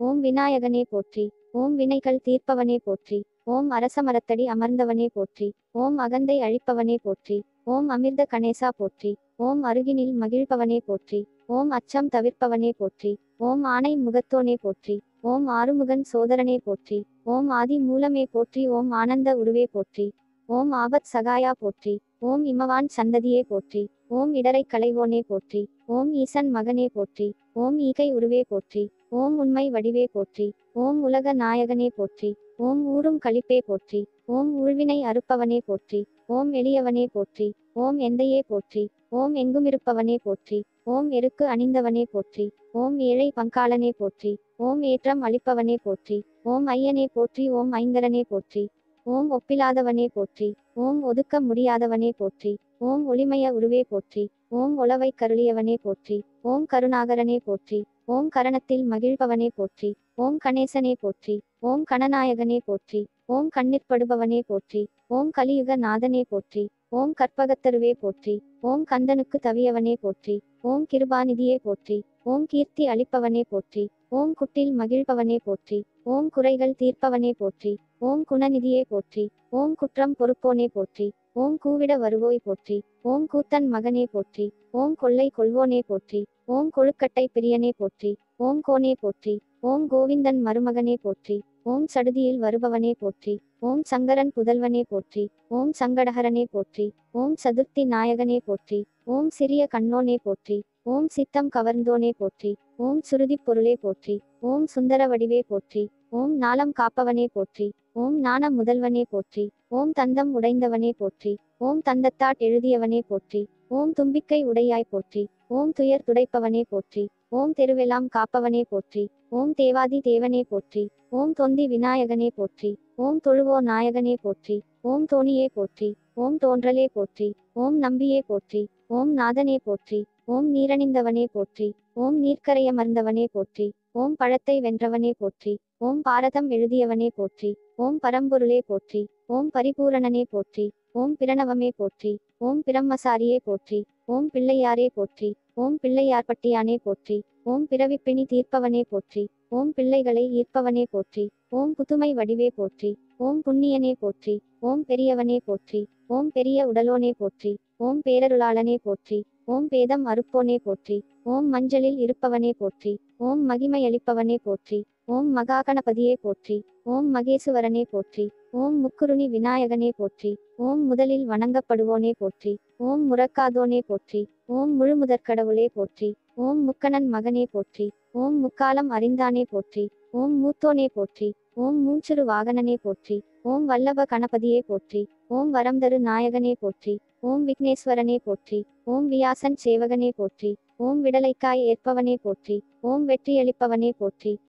ஓம் விநாயகனே போற்றி ஓம் வினைகள் தீர்ப்பவனே போற்றி ஓம் அரசமரத்தடி அமர்ந்தவனே போற்றி ஓம் அகந்தை அழிப்பவனே போற்றி ஓம் அமிர்த கணேசா போற்றி ஓம் அருகினில் மகிழ்பவனே போற்றி ஓம் அச்சம் தவிர்ப்பவனே போற்றி ஓம் ஆணை முகத்தோனே போற்றி ஓம் ஆறுமுகன் சோதரனே போற்றி ஓம் ஆதி மூலமே போற்றி ஓம் ஆனந்த உருவே போற்றி ஓம் ஆபத் சகாயா போற்றி ஓம் இமவான் சந்ததியே போற்றி ஓம் இடரை களைவோனே போற்றி ஓம் ஈசன் மகனே போற்றி ஓம் ஈகை உருவே போற்றி ஓம் உண்மை வடிவே போற்றி ஓம் உலக நாயகனே போற்றி ஓம் ஊரும் களிப்பே போற்றி ஓம் ஊழ்வினை அறுப்பவனே போற்றி ஓம் எளியவனே போற்றி ஓம் எந்தையே போற்றி ஓம் எங்குமிருப்பவனே போற்றி ஓம் எருக்கு அணிந்தவனே போற்றி ஓம் ஏழை பங்காளனே போற்றி ஓம் ஏற்றம் அளிப்பவனே போற்றி ஓம் ஐயனே போற்றி ஓம் ஐங்கரனே போற்றி ஓம் ஒப்பிலாதவனே போற்றி ஓம் ஒதுக்க முடியாதவனே போற்றி ஓம் ஒளிமய உருவே போற்றி ஓம் ஒளவை கருளியவனே போற்றி ஓம் கருணாகரனே போற்றி ஓம் கரணத்தில் மகிழ்பவனே போற்றி ஓம் கணேசனே போற்றி ஓம் கணநாயகனே போற்றி ஓம் கண்ணிற்படுபவனே போற்றி ஓம் கலியுக நாதனே போற்றி ஓம் கற்பகத்தருவே போற்றி ஓம் கந்தனுக்கு தவியவனே போற்றி ஓம் கிருபாநிதியே போற்றி ஓம் கீர்த்தி அளிப்பவனே போற்றி ஓம் குட்டில் மகிழ்பவனே போற்றி ஓம் குறைகள் தீர்ப்பவனே போற்றி ஓம் குணநிதியே போற்றி ஓம் குற்றம் பொறுப்போனே போற்றி ஓம் கூவிட வருவோய் போற்றி ஓம் கூத்தன் மகனே போற்றி ஓம் கொள்ளை கொள்வோனே போற்றி ஓம் கொழுக்கட்டை பிரியனே போற்றி ஓம் கோனே போற்றி ஓம் கோவிந்தன் மருமகனே போற்றி ஓம் சடுதியில் வருபவனே போற்றி ஓம் சங்கரன் புதல்வனே போற்றி ஓம் சங்கடஹரனே போற்றி ஓம் சதுர்த்தி நாயகனே போற்றி ஓம் சிறிய கண்ணோனே போற்றி ஓம் சித்தம் கவர்ந்தோனே போற்றி ஓம் சுருதிப் பொருளே போற்றி ஓம் சுந்தர வடிவே போற்றி ஓம் நாளம் காப்பவனே போற்றி ஓம் ஞான முதல்வனே போற்றி ஓம் தந்தம் உடைந்தவனே போற்றி ஓம் தந்தத்தாட் எழுதியவனே போற்றி ஓம் தும்பிக்கை உடையாய் போற்றி ஓம் துயர் துடைப்பவனே போற்றி ஓம் தெருவெல்லாம் காப்பவனே போற்றி ஓம் தேவாதி தேவனே போற்றி ஓம் தொந்தி விநாயகனே போற்றி ஓம் தொழுவோ நாயகனே போற்றி ஓம் தோணியே போற்றி ஓம் தோன்றலே போற்றி ஓம் நம்பியே போற்றி ஓம் நாதனே போற்றி ஓம் நீரணிந்தவனே போற்றி ஓம் நீர்க்கரையமர்ந்தவனே போற்றி ஓம் பழத்தை வென்றவனே போற்றி ஓம் பாரதம் எழுதியவனே போற்றி ஓம் பரம்பொருளே போற்றி ஓம் பரிபூரணனே போற்றி ஓம் பிரணவமே போற்றி ஓம் பிரம்மசாரியே போற்றி ஓம் பிள்ளையாரே போற்றி ஓம் பிள்ளையார்பட்டியானே போற்றி ஓம் பிறவிப்பிணி தீர்ப்பவனே போற்றி ஓம் பிள்ளைகளை ஈர்ப்பவனே போற்றி ஓம் புதுமை வடிவே போற்றி ஓம் புண்ணியனே போற்றி ஓம் பெரியவனே போற்றி ஓம் பெரிய உடலோனே போற்றி ஓம் பேரருளாளனே போற்றி ஓம் பேதம் அறுப்போனே போற்றி ஓம் மஞ்சளில் இருப்பவனே போற்றி ஓம் மகிமையளிப்பவனே போற்றி ஓம் மகாகணபதியே போற்றி ஓம் மகேசுவரனே போற்றி ஓம் முக்குருணி விநாயகனே போற்றி ஓம் முதலில் வணங்கப்படுவோனே போற்றி ஓம் முறக்காதோனே போற்றி ஓம் முழுமுதற்கடவுளே போற்றி ஓம் முக்கணன் மகனே போற்றி ஓம் முக்காலம் அறிந்தானே போற்றி ஓம் மூத்தோனே போற்றி ஓம் மூச்சுரு வாகனனே போற்றி ஓம் வல்லப கணபதியே போற்றி ஓம் வரம்தரு நாயகனே போற்றி ஓம் விக்னேஸ்வரனே போற்றி ஓம் வியாசன் சேவகனே போற்றி ஓம் விடலைக்காய் ஏற்பவனே போற்றி ஓம் வெற்றியளிப்பவனே போற்றி